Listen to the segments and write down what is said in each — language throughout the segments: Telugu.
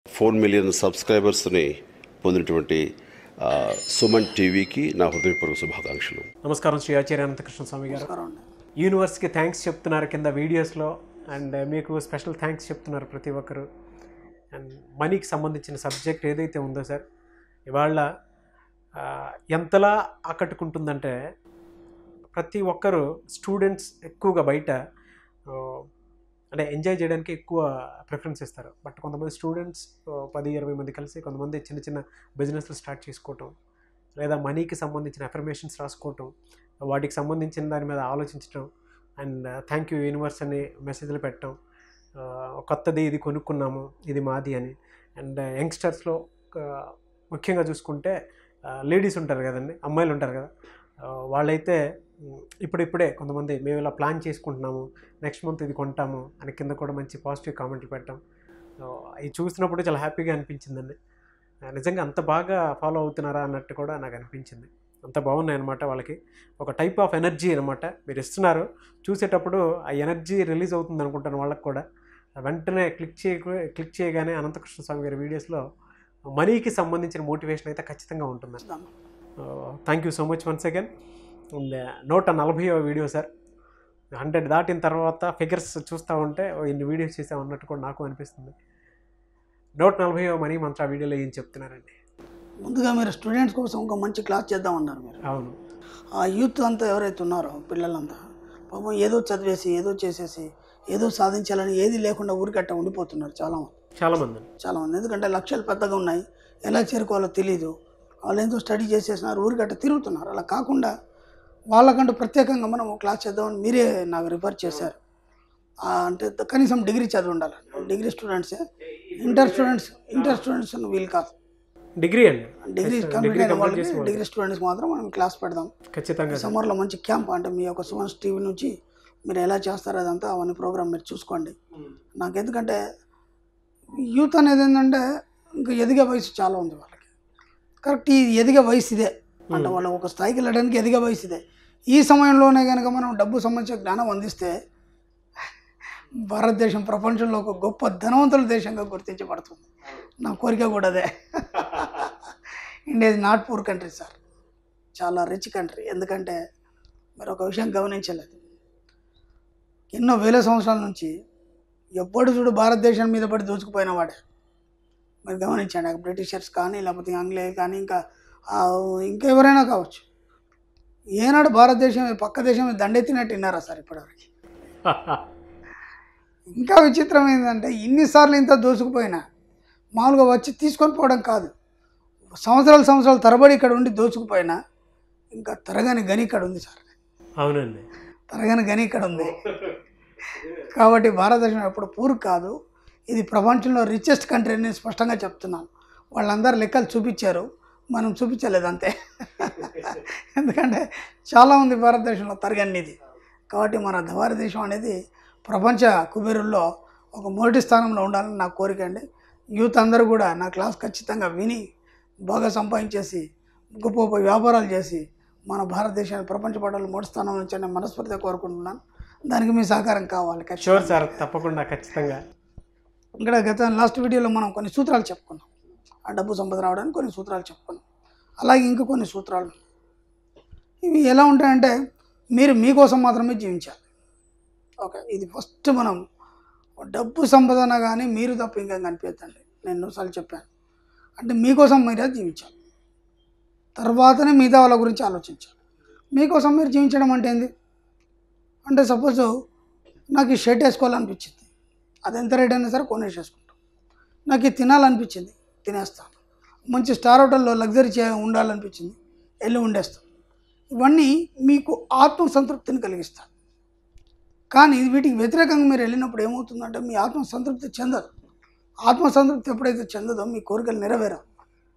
ఫోర్ మిలియన్ సబ్స్క్రైబర్స్ని పొందినటువంటి ఆ, సుమన్ టీవీకి నా హృదయపూర్వక శుభాకాంక్షలు నమస్కారం శ్రీ ఆచార్య అనంతకృష్ణ స్వామి గారు నమస్కారం అండి యూనివర్స్కి థ్యాంక్స్ చెప్తున్నారు కింద వీడియోస్లో అండ్ మీకు స్పెషల్ థ్యాంక్స్ చెప్తున్నారు ప్రతి ఒక్కరు అండ్ మనీకి సంబంధించిన సబ్జెక్ట్ ఏదైతే ఉందో సార్ ఇవాళ ఆ, ఎంతలా ఆకట్టుకుంటుందంటే ప్రతి ఒక్కరు స్టూడెంట్స్ ఎక్కువగా బయట ఆ, అంటే ఎంజాయ్ చేయడానికి ఎక్కువ ప్రిఫరెన్స్ ఇస్తారు బట్ కొంతమంది స్టూడెంట్స్ పది ఇరవై మంది కలిసి కొంతమంది చిన్న చిన్న బిజినెస్లు స్టార్ట్ చేసుకోవటం లేదా మనీకి సంబంధించిన అఫర్మేషన్స్ రాసుకోవటం వాటికి సంబంధించిన దాని మీద ఆలోచించడం అండ్ థ్యాంక్ యూ యూనివర్స్ అని మెసేజ్లు పెట్టడం ఆ, కొత్తది ఇది కొనుక్కున్నాము ఇది మాది అని అండ్ యంగ్స్టర్స్లో ముఖ్యంగా చూసుకుంటే లేడీస్ ఉంటారు కదండి అమ్మాయిలు ఉంటారు కదా ఆ, వాళ్ళైతే ఉమ్, ఇప్పుడిప్పుడే కొంతమంది మేము ఇలా ప్లాన్ చేసుకుంటున్నాము నెక్స్ట్ మంత్ ఇది కొంటాము అని కింద కూడా మంచి పాజిటివ్ కామెంట్లు పెట్టాం సో అవి చూసినప్పుడు చాలా హ్యాపీగా అనిపించిందండి ఆ, నిజంగా అంత బాగా ఫాలో అవుతున్నారా అన్నట్టు కూడా నాకు అనిపించింది అంత బాగున్నాయి అనమాట వాళ్ళకి ఒక టైప్ ఆఫ్ ఎనర్జీ అనమాట మీరు ఇస్తున్నారు చూసేటప్పుడు ఆ ఎనర్జీ రిలీజ్ అవుతుంది అనుకుంటాను వాళ్ళకి కూడా వెంటనే క్లిక్ చేయ క్లిక్ చేయగానే అనంతకృష్ణ స్వామి గారి వీడియోస్లో మనీకి సంబంధించిన మోటివేషన్ అయితే ఖచ్చితంగా ఉంటుంది thank you so much once again and నూట నలభై వీడియో సార్ హండ్రెడ్ దాటిన తర్వాత ఫిగర్స్ చూస్తూ ఉంటే ఓ ఇన్ని వీడియోస్ చేసాం అన్నట్టు కూడా నాకు అనిపిస్తుంది నూట నలభై మనీ మంత్ర వీడియోలో ఏం చెప్తున్నారండి ముందుగా మీరు స్టూడెంట్స్ కోసం ఒక మంచి క్లాస్ చేద్దామన్నారు మీరు అవును ఆ యూత్ అంతా ఎవరైతే ఉన్నారో పిల్లలంతా పాపం ఏదో చదివేసి ఏదో చేసేసి ఏదో సాధించాలని ఏది లేకుండా ఊరికట్ట ఉండిపోతున్నారు చాలామంది చాలామంది చాలామంది ఎందుకంటే లక్ష్యాలు పెద్దగా ఉన్నాయి ఎలా చేరుకోవాలో తెలియదు వాళ్ళు ఎంతో స్టడీ చేసేసినారు ఊరికట్ట తిరుగుతున్నారు అలా కాకుండా వాళ్ళకంటూ ప్రత్యేకంగా మనం ఒక క్లాస్ చేద్దామని మీరే నాకు రిఫర్ చేశారు ఆ, అంటే కనీసం డిగ్రీ చదివి ఉండాలి డిగ్రీ స్టూడెంట్సే ఇంటర్ స్టూడెంట్స్ ఇంటర్ స్టూడెంట్స్ వీలు కాదు డిగ్రీ అండి డిగ్రీ Yes, కంప్లీట్ degree అయిన complete వాళ్ళకి చేసిన వాళ్ళకి. డిగ్రీ స్టూడెంట్స్ మాత్రం మనం క్లాస్ పెడదాం ఖచ్చితంగా సార్. సమ్మర్లో మంచి క్యాంప్ అంటే మీ యొక్క సుమన్స్ టీవీ నుంచి మీరు ఎలా చేస్తారో అదంతా అవన్నీ ప్రోగ్రామ్ మీరు చూసుకోండి నాకు ఎందుకంటే యూత్ అనేది ఏంటంటే ఇంకా ఎదిగే వయసు చాలా ఉంది వాళ్ళకి కరెక్ట్ ఈ ఎదిగే వయసు ఇదే అంటే వాళ్ళు ఒక స్థాయికి వెళ్ళడానికి ఎదిగే వయసు ఇదే ఈ సమయంలోనే కనుక మనం డబ్బు సంబంధించిన జ్ఞానం అందిస్తే భారతదేశం ప్రపంచంలో ఒక గొప్ప ధనవంతుల దేశంగా గుర్తించబడుతుంది నా కోరిక కూడా అదే India is not poor country sir చాలా రిచ్ కంట్రీ ఎందుకంటే మీరు ఒక విషయం గమనించలేదు ఎన్నో వేల సంవత్సరాల నుంచి ఎప్పుడు చూడు భారతదేశం మీద పడి దూచుకుపోయిన వాడే మీరు గమనించండి ఆ బ్రిటిషర్స్ కానీ లేకపోతే ఆంగ్లేయులు కానీ ఇంకా ఆ, ఇంకా ఎవరైనా కావచ్చు ఏనాడు భారతదేశం పక్క దేశం మీద దండెత్తినట్టు విన్నారా సార్ ఇప్పటివరకు ఇంకా విచిత్రం ఏంటంటే ఇన్నిసార్లు ఇంత దోచుకుపోయినా మామూలుగా వచ్చి తీసుకొని పోవడం కాదు సంవత్సరాలు సంవత్సరాలు తరబడి ఇక్కడ ఉండి దోచుకుపోయినా ఇంకా తరగని గని ఇక్కడ ఉంది సార్ అవునండి తరగని గని ఇక్కడ ఉంది కాబట్టి భారతదేశం ఎప్పుడు పూర్ కాదు ఇది ప్రపంచంలో రిచెస్ట్ కంట్రీ అని నేను స్పష్టంగా చెప్తున్నాను వాళ్ళందరూ లెక్కలు చూపించారు మనం చూపించలేదు అంతే ఎందుకంటే చాలా ఉంది భారతదేశంలో తరగనిది కాబట్టి మన భారతదేశం అనేది ప్రపంచ కుబేరుల్లో ఒక మొదటి స్థానంలో ఉండాలని నా కోరిక అండి యూత్ అందరూ కూడా నా క్లాస్ ఖచ్చితంగా విని బాగా సంపాదించేసి గొప్ప గొప్ప వ్యాపారాలు చేసి మన భారతదేశాన్ని ప్రపంచ పటాలు మొదటి స్థానం నుంచి నేను మనస్ఫూర్తిగా కోరుకుంటున్నాను దానికి మీ సహకారం కావాలి ఖచ్చితంగా. షూర్ సార్ తప్పకుండా ఖచ్చితంగా ఇక్కడ గత లాస్ట్ వీడియోలో మనం కొన్ని సూత్రాలు చెప్పుకున్నాం ఆ డబ్బు సంపద రావడానికి కొన్ని సూత్రాలు చెప్పుకున్నాం అలాగే ఇంకా కొన్ని సూత్రాలు ఇవి ఎలా ఉంటాయంటే మీరు మీకోసం మాత్రమే జీవించాలి ఓకే ఇది ఫస్ట్ మనం డబ్బు సంపదన కానీ మీరు తప్ప ఇంకా కనిపించండి నేను ఎన్నోసార్లు చెప్పాను అంటే మీకోసం మీరే జీవించాలి తర్వాతనే మిగతా వాళ్ళ గురించి ఆలోచించాలి మీకోసం మీరు జీవించడం అంటే ఏంది అంటే సపోజ్ నాకు ఈ షర్ట్ వేసుకోవాలనిపించింది అది ఎంత రేట్ అయినా సరే కొనేసేసుకుంటాం నాకు ఇది తినాలనిపించింది తినేస్తాను మంచి స్టార్ హోటల్లో లగ్జరీ చే ఉండాలనిపించింది వెళ్ళి ఉండేస్తాం ఇవన్నీ మీకు ఆత్మ సంతృప్తిని కలిగిస్తాయి కానీ వీటికి వ్యతిరేకంగా మీరు వెళ్ళినప్పుడు ఏమవుతుందంటే మీ ఆత్మ సంతృప్తి చెందదు ఆత్మ సంతృప్తి ఎప్పుడైతే చెందదో మీ కోరికలు నెరవేరవు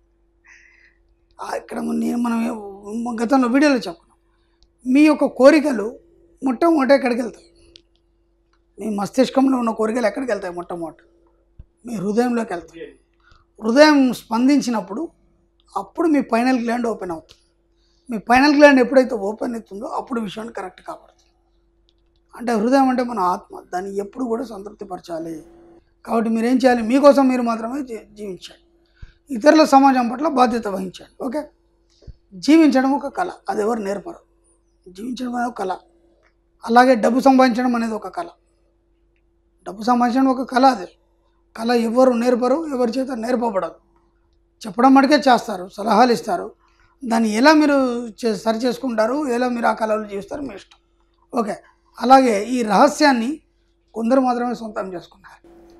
ఆ ఇక్కడ నేను మనం ఏ- గతంలో వీడియోలో చెప్పుకున్నాం మీ యొక్క కోరికలు మొట్టమొదట ఎక్కడికి వెళ్తాయి మీ మస్తిష్కంలో ఉన్న కోరికలు ఎక్కడికి వెళ్తాయి మొట్టమొదట మీ హృదయంలోకి వెళ్తాయి హృదయం స్పందించినప్పుడు అప్పుడు మీ ఫైనల్ గ్లాండ్ ఓపెన్ అవుతుంది మీ ఫైనల్ గ్లాండ్ ఎప్పుడైతే ఓపెన్ అవుతుందో అప్పుడు విషయాన్ని కరెక్ట్ కాబడుతుంది అంటే హృదయం అంటే మన ఆత్మ దాన్ని ఎప్పుడు కూడా సంతృప్తిపరచాలి కాబట్టి మీరేం చేయాలి మీకోసం మీరు మాత్రమే జీ- జీవించండి ఇతరుల సమాజం పట్ల బాధ్యత వహించండి ఓకే జీవించడం ఒక కళ అది ఎవరు నేర్పరు జీవించడం అనేది ఒక కళ అలాగే డబ్బు సంపాదించడం అనేది ఒక కళ డబ్బు సంపాదించడం ఒక కళ అది కళ ఎవరు నేర్పరు ఎవరి చేత నేర్పబడదు చెప్పడం మటుకే చేస్తారు సలహాలు ఇస్తారు దాన్ని ఎలా మీరు చే- సరి చేసుకుంటారు ఎలా మీరు ఆ కళలు జీవిస్తారు మీ ఇష్టం ఓకే అలాగే ఈ రహస్యాన్ని కొందరు మాత్రమే సొంతం చేసుకున్నారు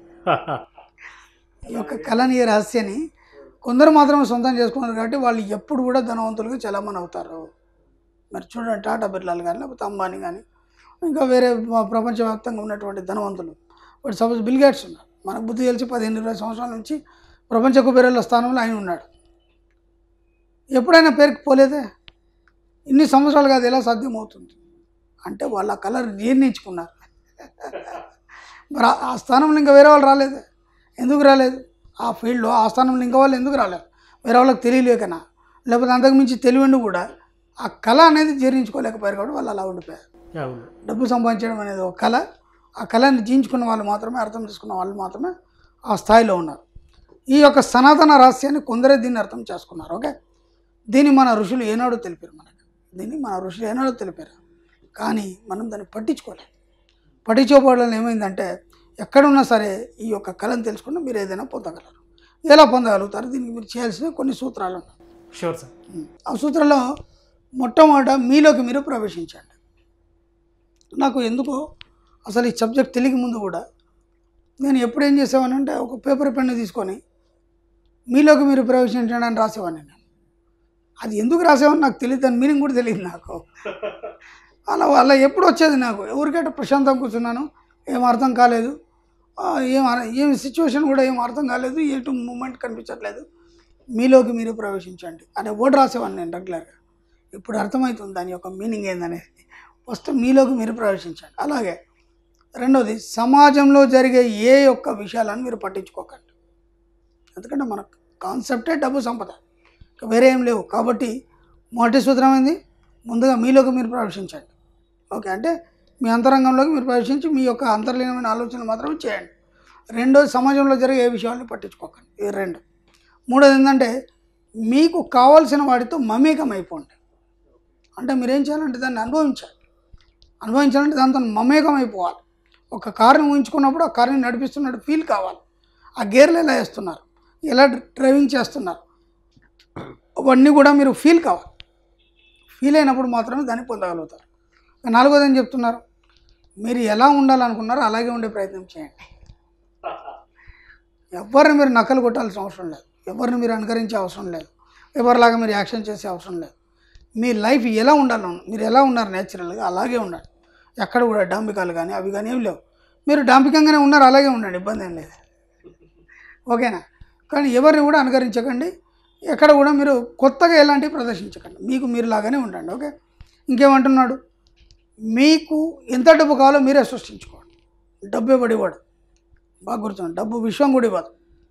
ఈ యొక్క కళని ఈ రహస్యాన్ని కొందరు మాత్రమే సొంతం చేసుకున్నారు కాబట్టి వాళ్ళు ఎప్పుడు కూడా ధనవంతులుగా చలామణి అవుతారు మరి చూడండి టాటా బిర్లాలు కానీ లేకపోతే అంబానీ కానీ ఇంకా వేరే మా ప్రపంచవ్యాప్తంగా ఉన్నటువంటి ధనవంతులు ఇప్పుడు సపోజ్ బిల్ గేట్స్ ఉన్నారు మనకు బుద్ధి తెలిసి పదిహేను ఇరవై సంవత్సరాల నుంచి ప్రపంచ కుబేరుల స్థానంలో ఆయన ఉన్నాడు ఎప్పుడైనా పేరుకి పోలేదే ఇన్ని సంవత్సరాలుగా అది ఎలా సాధ్యమవుతుంది అంటే వాళ్ళ కలర్ జీర్ణించుకున్నారు మరి ఆ- ఆ స్థానంలో ఇంకా వేరే వాళ్ళు రాలేదు ఎందుకు రాలేదు ఆ ఫీల్డ్లో ఆ స్థానంలో ఇంకా వాళ్ళు ఎందుకు రాలేదు వేరే వాళ్ళకి తెలియలేకనా లేకపోతే అంతకుమించి తెలివిండి కూడా ఆ కళ అనేది జీర్ణించుకోలేకపోయారు కాబట్టి వాళ్ళు అలా ఉండిపోయారు అవును డబ్బు సంపాదించడం అనేది ఒక కళ ఆ కళని జీయించుకున్న వాళ్ళు మాత్రమే అర్థం చేసుకున్న వాళ్ళు మాత్రమే ఆ స్థాయిలో ఉన్నారు ఈ యొక్క సనాతన రహస్యాన్ని కొందరే దీన్ని అర్థం చేసుకున్నారు ఓకే దీన్ని మన ఋషులు ఏనాడో తెలిపారు మనకి దీన్ని మన ఋషులు ఏనాడో తెలిపారు కానీ మనం దాన్ని పట్టించుకోలేదు పట్టించుకోవడం ఏమైందంటే ఎక్కడున్నా సరే ఈ యొక్క కళను తెలుసుకుంటే మీరు ఏదైనా పొందగలరు ఎలా పొందగలుగుతారు దీనికి మీరు చేయాల్సిన కొన్ని సూత్రాలు ఉన్నాయి షూర్ సార్ ఆ సూత్రంలో మొట్టమొదట మీలోకి మీరు ప్రవేశించండి నాకు ఎందుకో అసలు ఈ సబ్జెక్ట్ తెలియక ముందు కూడా నేను ఎప్పుడు ఏం చేసేవానంటే ఒక పేపర్ పెన్ను తీసుకొని మీలోకి మీరు ప్రవేశించండి అని రాసేవాడిని నేను అది ఎందుకు రాసేవాడిని నాకు తెలియదు దాని మీనింగ్ కూడా తెలియదు నాకు అలా అలా ఎప్పుడు వచ్చేది నాకు ఎవరికైతే ప్రశాంతంగా కూర్చున్నాను ఏం అర్థం కాలేదు ఆ, ఏం అర- ఏం సిచ్యువేషన్ కూడా ఏం అర్థం కాలేదు ఎటు మూమెంట్ కనిపించట్లేదు మీలోకి మీరు ప్రవేశించండి అనే వర్డ్ రాసేవాడిని నేను రెగ్యులర్గా ఇప్పుడు అర్థమవుతుంది దాని యొక్క మీనింగ్ ఏందనేది ఫస్ట్ మీలోకి మీరు ప్రవేశించండి అలాగే రెండోది సమాజంలో జరిగే ఏ యొక్క విషయాలను మీరు పట్టించుకోకండి ఎందుకంటే మన కాన్సెప్టే డబ్బు సంపద ఇంకా వేరే ఏం లేవు కాబట్టి మొదటి సూత్రం ఏంది ముందుగా మీలోకి మీరు ప్రవేశించండి ఓకే అంటే మీ అంతరంగంలోకి మీరు ప్రవేశించి మీ యొక్క అంతర్లీనమైన ఆలోచనలు మాత్రమే చేయండి రెండోది సమాజంలో జరిగే ఏ విషయాన్ని పట్టించుకోకండి ఇది రెండు మూడోది ఏంటంటే మీకు కావాల్సిన వాటితో మమేకం అయిపోండి అంటే మీరేం చేయాలంటే దాన్ని అనుభవించాలి అనుభవించాలంటే దాంతో మమేకం అయిపోవాలి ఒక కారుని ఊహించుకున్నప్పుడు ఆ కారుని నడిపిస్తున్నట్టు ఫీల్ కావాలి ఆ గేర్లు ఎలా వేస్తున్నారు ఎలా డ్రైవింగ్ చేస్తున్నారు అవన్నీ కూడా మీరు ఫీల్ కావాలి ఫీల్ అయినప్పుడు మాత్రమే దాన్ని పొందగలుగుతారు ఇక నాలుగోది ఏం చెప్తున్నారు మీరు ఎలా ఉండాలనుకున్నారో అలాగే ఉండే ప్రయత్నం చేయండి ఎవరిని మీరు నకలు కొట్టాల్సిన అవసరం లేదు ఎవరిని మీరు అనుకరించే అవసరం లేదు ఎవరిలాగా మీరు యాక్షన్ చేసే అవసరం లేదు మీ లైఫ్ ఎలా ఉండాలి మీరు ఎలా ఉన్నారు నేచురల్గా అలాగే ఉండండి ఎక్కడ కూడా డాంబికాలు కానీ అవి కానీ ఏం లేవు మీరు డాంబికంగానే ఉన్నారు అలాగే ఉండండి ఇబ్బంది ఏం లేదు ఓకేనా కానీ ఎవరిని కూడా అనుకరించకండి ఎక్కడ కూడా మీరు కొత్తగా ఎలాంటివి ప్రదర్శించకండి మీకు మీరు లాగానే ఉండండి ఓకే ఇంకేమంటున్నాడు మీకు ఎంత డబ్బు కావాలో మీరే సృష్టించుకోండి డబ్బు ఇవ్వడు ఇవ్వడు బాగా గుర్తుంది డబ్బు విశ్వం కూడా ఇవ్వదు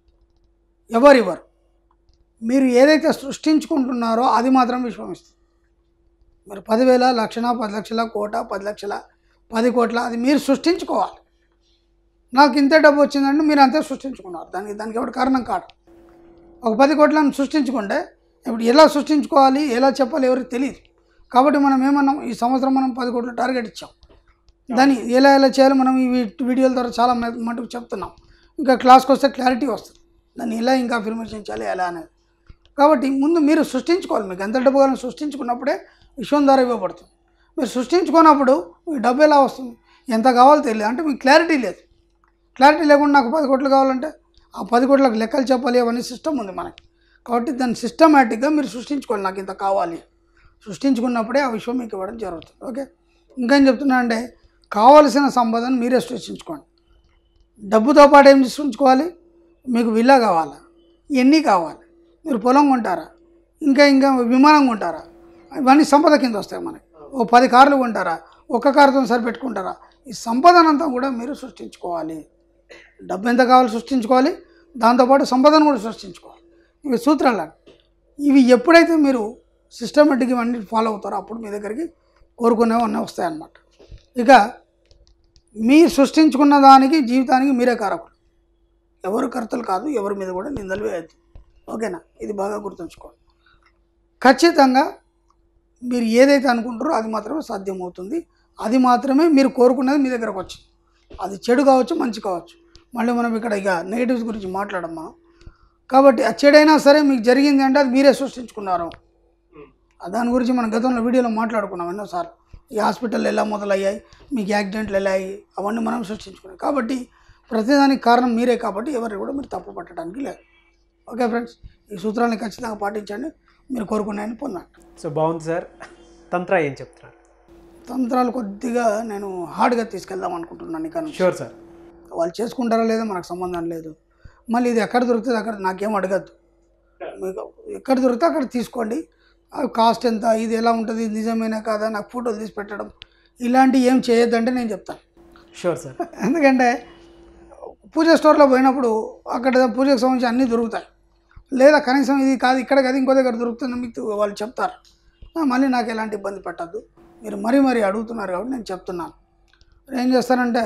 ఎవరు ఇవ్వరు మీరు ఏదైతే సృష్టించుకుంటున్నారో అది మాత్రం విశ్వం ఇస్తుంది మీరు పదివేల లక్షణ పది లక్షల కోట పది లక్షల పది కోట్ల అది మీరు సృష్టించుకోవాలి నాకు ఇంతే డబ్బు వచ్చిందంటే మీరు అంతే సృష్టించుకున్నారు దానికి దానికి ఎవరు కారణం కాదు ఒక పది కోట్లను సృష్టించుకుంటే ఇప్పుడు ఎలా సృష్టించుకోవాలి ఎలా చెప్పాలి ఎవరికి తెలియదు కాబట్టి మనం ఏమన్నాం ఈ సంవత్సరం మనం పది కోట్ల టార్గెట్ ఇచ్చాం దాన్ని ఎలా ఎలా చేయాలో మనం ఈ వీ- వీడియోల ద్వారా చాలా మ- మటుకు చెప్తున్నాం ఇంకా క్లాస్కి వస్తే క్లారిటీ వస్తుంది దాన్ని ఎలా ఇంకా అఫర్మేషన్ చేయాలి ఎలా అనేది కాబట్టి ముందు మీరు సృష్టించుకోవాలి మీకు ఎంత డబ్బు కావాలని సృష్టించుకున్నప్పుడే విశ్వం ద్వారా ఇవ్వబడుతుంది మీరు సృష్టించుకున్నప్పుడు మీకు డబ్బు ఎలా వస్తుంది ఎంత కావాలో తెలియదు అంటే మీకు క్లారిటీ లేదు క్లారిటీ లేకుండా నాకు పది కోట్లు కావాలంటే ఆ పది కోట్లకు లెక్కలు చెప్పాలి అవన్నీ సిస్టమ్ ఉంది మనకి కాబట్టి దాన్ని సిస్టమేటిక్గా మీరు సృష్టించుకోవాలి నాకు ఇంత కావాలి సృష్టించుకున్నప్పుడే ఆ విశ్వం మీకు ఇవ్వడం జరుగుతుంది ఓకే ఇంకేం చెప్తున్నా అంటే కావలసిన సంపదను మీరే సృష్టించుకోండి డబ్బుతో పాటు ఏం సృష్టించుకోవాలి మీకు విల్లా కావాలా ఎన్ని కావాలి మీరు పొలం కొంటారా ఇంకా ఇంకా విమానం కొంటారా ఇవన్నీ సంపద కింద వస్తాయి మనకి ఓ పది కార్లు కొంటారా ఒక్క కారుతో సరిపెట్టుకుంటారా ఈ సంపదనంతా కూడా మీరు సృష్టించుకోవాలి డబ్బు ఎంత కావాలో సృష్టించుకోవాలి దాంతోపాటు సంపదను కూడా సృష్టించుకోవాలి ఇవి సూత్రాలు ఇవి ఎప్పుడైతే మీరు సిస్టమేటిక్ ఇవన్నీ ఫాలో అవుతారో అప్పుడు మీ దగ్గరికి కోరుకునేవన్నీ వస్తాయి అన్నమాట ఇక మీరు సృష్టించుకున్న దానికి జీవితానికి మీరే కారకులు ఎవరు కర్తలు కాదు ఎవరి మీద కూడా నిందలు వేయద్దు ఓకేనా ఇది బాగా గుర్తుంచుకోండి ఖచ్చితంగా మీరు ఏదైతే అనుకుంటారో అది మాత్రమే సాధ్యమవుతుంది అది మాత్రమే మీరు కోరుకున్నది మీ దగ్గరకు వచ్చింది అది చెడు కావచ్చు మంచి కావచ్చు మళ్ళీ మనం ఇక్కడ ఇక నెగిటివ్స్ గురించి మాట్లాడడం మనం కాబట్టి ఆ చెడైనా సరే మీకు జరిగింది అంటే అది మీరే సృష్టించుకున్నారు ఆ దాని గురించి మనం గతంలో వీడియోలో మాట్లాడుకున్నాం ఎన్నోసార్లు ఈ హాస్పిటల్ ఎలా మొదలయ్యాయి మీకు యాక్సిడెంట్లు ఎలా అయ్యాయి అవన్నీ మనం సృష్టించుకున్నాం కాబట్టి ప్రతిదానికి కారణం మీరే కాబట్టి ఎవరు కూడా మీరు తప్పు పట్టడానికి లేదు ఓకే ఫ్రెండ్స్ ఈ సూత్రాన్ని ఖచ్చితంగా పాటించండి మీరు కోరుకున్నాయని పొందండి సో బాగుంది సార్ తంత్ర ఏం చెప్తున్నారు తంత్రాలు కొద్దిగా నేను హార్డ్గా తీసుకెళ్దాం అనుకుంటున్నాను ఇక నుంచి షూర్ సార్ వాళ్ళు చేసుకుంటారో లేదో మనకు సంబంధం లేదు మళ్ళీ ఇది ఎక్కడ దొరుకుతుంది అక్కడ నాకేం అడగద్దు మీకు ఎక్కడ దొరికితే అక్కడ తీసుకోండి అవి కాస్ట్ ఎంత ఇది ఎలా ఉంటుంది నిజమేనా కాదా నాకు ఫోటోలు తీసి పెట్టడం ఇలాంటివి ఏం చేయొద్దంటే నేను చెప్తాను షూర్ సార్ ఎందుకంటే పూజ స్టోర్లో పోయినప్పుడు అక్కడ పూజకు సంబంధించి అన్నీ దొరుకుతాయి లేదా కనీసం ఇది కాదు ఇక్కడ కాదు ఇంకో దగ్గర దొరుకుతుంది మీకు వాళ్ళు చెప్తారు ఆ, మళ్ళీ నాకు ఎలాంటి ఇబ్బంది పెట్టద్దు మీరు మరీ మరీ అడుగుతున్నారు కాబట్టి నేను చెప్తున్నాను మీరు ఏం చేస్తారంటే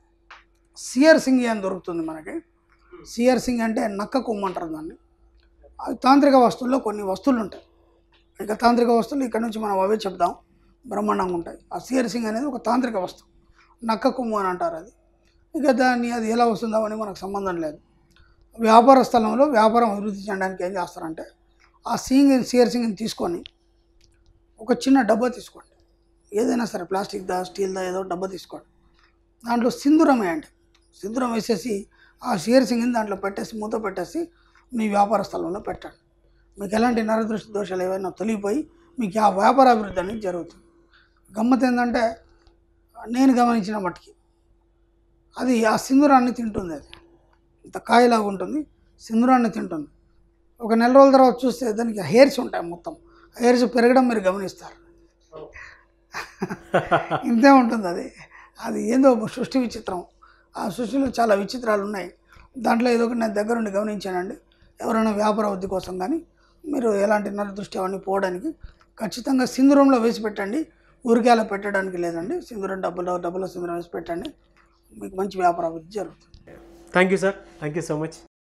సియర్ సింగి అని దొరుకుతుంది మనకి సియర్ సింగ్ అంటే నక్క కొమ్ము అంటారు దాన్ని అవి తాంత్రిక వస్తువుల్లో కొన్ని వస్తువులు ఉంటాయి ఇక తాంత్రిక వస్తువులు ఇక్కడ నుంచి మనం అవే చెప్దాం బ్రహ్మాండంగా ఉంటాయి ఆ సియర్ సింగ్ అనేది ఒక తాంత్రిక వస్తువు నక్క కొమ్ము అని అంటారు అది ఇక దాన్ని అది ఎలా వస్తుందో అని మనకు సంబంధం లేదు వ్యాపార స్థలంలో వ్యాపారం అభివృద్ధి చేయడానికి ఏం చేస్తారంటే ఆ సింగ్ సియర్ సింగ్ని తీసుకొని ఒక చిన్న డబ్బా తీసుకోండి ఏదైనా సరే ప్లాస్టిక్ దా స్టీల్ దా ఏదో డబ్బా తీసుకోండి దాంట్లో సింధూరం వేయండి సింధూరం వేసేసి ఆ షేర్ సింగిని దాంట్లో పెట్టేసి మూత పెట్టేసి మీ వ్యాపార స్థలంలో పెట్టండి మీకు ఎలాంటి నరదృష్టి దోషాలు ఏవైనా తొలగిపోయి మీకు ఆ వ్యాపార అభివృద్ధి అనేది జరుగుతుంది గమ్మత్ ఏంటంటే నేను గమనించిన మట్టుకి అది ఆ సింధూరాన్ని తింటుంది అది ఇంత కాయలాగా ఉంటుంది సింధూరాన్ని తింటుంది ఒక నెల రోజుల తర్వాత చూస్తే దానికి హెయిర్స్ ఉంటాయి మొత్తం హెయిర్స్ పెరగడం మీరు గమనిస్తారు ఇంతే ఉంటుంది అది అది ఏందో ఒక సృష్టి విచిత్రం ఆ సృష్టిలో చాలా విచిత్రాలు ఉన్నాయి దాంట్లో ఏదో ఒకటి నేను దగ్గరుండి గమనించానండి ఎవరైనా వ్యాపార వృద్ధి కోసం కానీ మీరు ఎలాంటి నరదృష్టి అవన్నీ పోవడానికి ఖచ్చితంగా సింధూరంలో వేసి పెట్టండి ఊరికే అలా పెట్టడానికి లేదండి సింధూరం డబ్బులో డబ్బులో సింధూరం వేసి పెట్టండి మీకు మంచి వ్యాపార అభివృద్ధి జరుగుతుంది thank you sir thank you so much